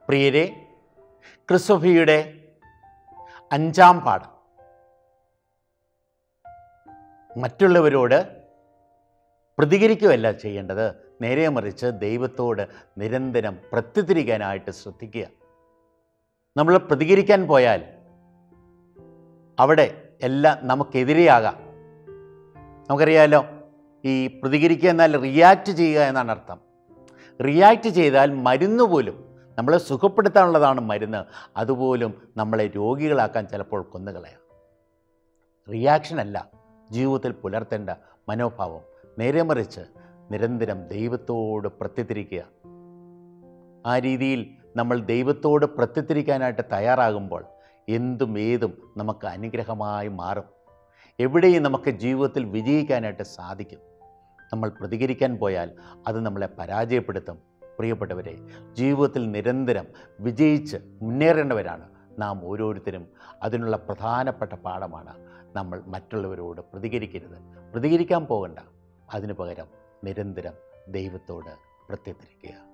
പ്രിയരെ ക്രിസ്തുഫിയുടെ അഞ്ചാം പാഠം മറ്റുള്ളവരോട് പ്രതികരിക്കുകയല്ല ചെയ്യേണ്ടത് നേരെ മറിച്ച് ദൈവത്തോട് നിരന്തരം പ്രത്യുത്തിരിക്കാനായിട്ട് ശ്രദ്ധിക്കുക നമ്മൾ പ്രതികരിക്കാൻ പോയാൽ അവിടെ എല്ലാം നമുക്കെതിരെയാകാം നമുക്കറിയാമല്ലോ ഈ പ്രതികരിക്കുക എന്നാൽ റിയാക്റ്റ് ചെയ്യുക എന്നാണ് അർത്ഥം റിയാക്റ്റ് ചെയ്താൽ മരുന്ന് പോലും നമ്മളെ സുഖപ്പെടുത്താനുള്ളതാണ് മരുന്ന് അതുപോലും നമ്മളെ രോഗികളാക്കാൻ ചിലപ്പോൾ കൊന്നുകളയാം റിയാക്ഷൻ അല്ല ജീവിതത്തിൽ പുലർത്തേണ്ട മനോഭാവം നേരെ മറിച്ച് നിരന്തരം ദൈവത്തോട് പ്രത്യത്തിരിക്കുക ആ രീതിയിൽ നമ്മൾ ദൈവത്തോട് പ്രത്യത്തിരിക്കാനായിട്ട് തയ്യാറാകുമ്പോൾ എന്തും ഏതും നമുക്ക് അനുഗ്രഹമായി മാറും എവിടെയും നമുക്ക് ജീവിതത്തിൽ വിജയിക്കാനായിട്ട് സാധിക്കും നമ്മൾ പ്രതികരിക്കാൻ പോയാൽ അത് നമ്മളെ പരാജയപ്പെടുത്തും പ്രിയപ്പെട്ടവരെ ജീവിതത്തിൽ നിരന്തരം വിജയിച്ച് മുന്നേറേണ്ടവരാണ് നാം ഓരോരുത്തരും അതിനുള്ള പ്രധാനപ്പെട്ട പാഠമാണ് നമ്മൾ മറ്റുള്ളവരോട് പ്രതികരിക്കരുത് പ്രതികരിക്കാൻ പോകണ്ട അതിനു പകരം നിരന്തരം ദൈവത്തോട് പ്രത്യത്തിരിക്കുക